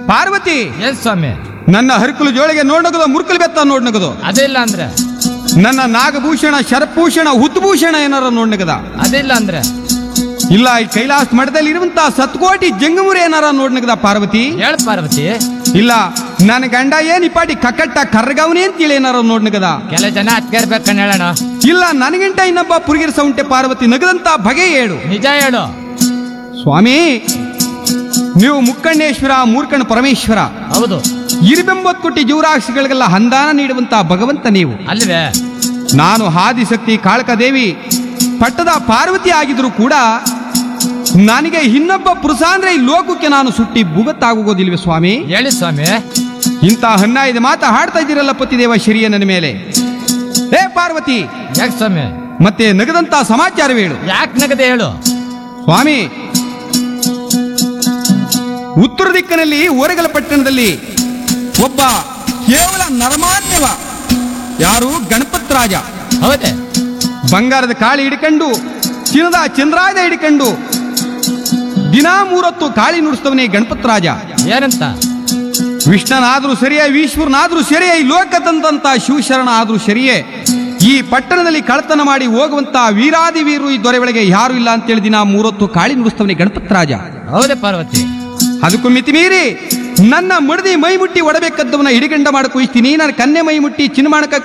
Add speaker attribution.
Speaker 1: Parvati
Speaker 2: S ಸ್ವಾಮಿ
Speaker 1: ನನ್ನ ಹರಿಕುಲು ಜೋಳಿಗೆ ನೋಡ್ನಗದು ಮುರ್ಕಲು ಬೆತ್ತ ನೋಡ್ನಗದು
Speaker 2: ಅದಿಲ್ಲ ಅಂದ್ರೆ
Speaker 1: ನನ್ನ ನಾಗಭೂಷಣ ಶರಭೂಷಣ ಹುತ್ತಭೂಷಣ ಏನಾರ ನೋಡ್ನಗದ
Speaker 2: ಅದಿಲ್ಲ ಅಂದ್ರೆ
Speaker 1: ಇಲ್ಲ ಈ ಕೈಲಾಸ ಮಠದಲ್ಲಿ ಇರುವಂತ ಸತ್ಕೋಟಿ ಜಂಗಮುರಿ ಏನಾರ ನೋಡ್ನಗದ ಪಾರ್ವತಿ
Speaker 2: ಹೇಳ ಪಾರ್ವತಿ
Speaker 1: ಇಲ್ಲ ನನ್ನ ಗಂಡ ಏನ್ ಈ ಪಾಟಿ ಕಕ್ಕಟ್ಟ ಕರ್ಗವನೇ ಅಂತೇಳಿ ಏನಾರ ನೋಡ್ನಗದ
Speaker 2: ಕೆಲ ಜನ ಹತ್ಕೇರ್ಬೇಕಂತ ಹೇಳೋಣ
Speaker 1: ಇಲ್ಲ ನನಗಿಂತ ಇನ್ನೊಬ್ಬ ಪುರುಗಿರ ಸೌಂಟೆ ಪಾರ್ವತಿ ನಗದಂತ ಬಗೆ ಹೇಳು
Speaker 2: ನಿಜ ಹೇಳು
Speaker 1: ಸ್ವಾಮಿ ನೀವು ಮುಕ್ಕಣ್ಣೇಶ್ವರ ಮೂರ್ಕಣ್ಣ ಪರಮೇಶ್ವರ
Speaker 2: ಹೌದು
Speaker 1: ಇರಿಬೆಂಬತ್ ಕೋಟಿ ಜೀವರಾಶಿಗಳಿಗೆಲ್ಲ ಹಂದಾನ ನೀಡುವಂತ ಭಗವಂತ ನೀವು
Speaker 2: ಅಲ್ವೇ
Speaker 1: ನಾನು ಆದಿಶಕ್ತಿ ಕಾಳಕದೇವಿ ಪಟ್ಟದ ಪಾರ್ವತಿ ಆಗಿದ್ರು ಕೂಡ ನನಗೆ ಇನ್ನೊಬ್ಬ ಪುರುಷ ಅಂದ್ರೆ ಈ ಲೋಕಕ್ಕೆ ನಾನು ಸುಟ್ಟಿ ಭೂಗತ್ತಾಗುವುದಿಲ್ವೇ ಸ್ವಾಮಿ
Speaker 2: ಹೇಳಿ ಸ್ವಾಮಿ
Speaker 1: ಇಂಥ ಹನ್ನಾಯ್ದ ಮಾತ ಹಾಡ್ತಾ ಇದ್ದೀರಲ್ಲ ಪತಿದೇವ ಶರಿಯ ನನ್ನ ಮೇಲೆ ಹೇ ಪಾರ್ವತಿ
Speaker 2: ಯಾಕೆ ಸ್ವಾಮಿ
Speaker 1: ಮತ್ತೆ ನಗದಂತ ಸಮಾಚಾರವೇಳು
Speaker 2: ಯಾಕೆ ನಗದೆ ಹೇಳು
Speaker 1: ಸ್ವಾಮಿ ಉತ್ತರ ದಿಕ್ಕಿನಲ್ಲಿ ಓರೆಗಲ ಪಟ್ಟಣದಲ್ಲಿ ಒಬ್ಬ ಕೇವಲ ನರಮಾನ್ಯವ ಯಾರು ಗಣಪತ್ ರಾಜ
Speaker 2: ಹೌದೇ
Speaker 1: ಬಂಗಾರದ ಕಾಳಿ ಹಿಡ್ಕೊಂಡು ಚಿನ್ನದ ಚಂದ್ರಾಯುಧ ಹಿಡ್ಕೊಂಡು ದಿನಾ ಮೂರೊತ್ತು ಕಾಳಿ ನುಡಿಸ್ತವನೇ ಗಣಪತ್ ರಾಜ
Speaker 2: ಏನಂತ
Speaker 1: ವಿಷ್ಣನಾದ್ರೂ ಸರಿಯೇ ಈಶ್ವರನಾದ್ರೂ ಸರಿಯೇ ಈ ಲೋಕದಂತ ಶಿವಶರಣ ಆದ್ರೂ ಸರಿಯೇ ಈ ಪಟ್ಟಣದಲ್ಲಿ ಕಳತನ ಮಾಡಿ ಹೋಗುವಂತ ವೀರಾದಿ ವೀರು ಈ ದೊರೆ ಒಳಗೆ ಯಾರು ಇಲ್ಲ ಅಂತೇಳಿ ದಿನ ಮೂರೊತ್ತು ಕಾಳಿ ನುಡಿಸ್ತವನೇ ಗಣಪತ್ ರಾಜ
Speaker 2: ಹೌದೇ ಪಾರ್ವತಿ
Speaker 1: ಅದಕ್ಕೂ ಮಿತಿ ಮೀರಿ ನನ್ನ ಮಡದಿ ಮೈ ಮುಟ್ಟಿ ಒಡಬೇಕದ್ದವನ್ನ ಹಿಡಿಗಂಡ ಮಾಡಕ್ ಹೋಯ್ತೀನಿ ನಾನು ಕನ್ನೆ ಮೈ ಮುಟ್ಟಿ ಚಿನ್ನ ಮಾಡಕ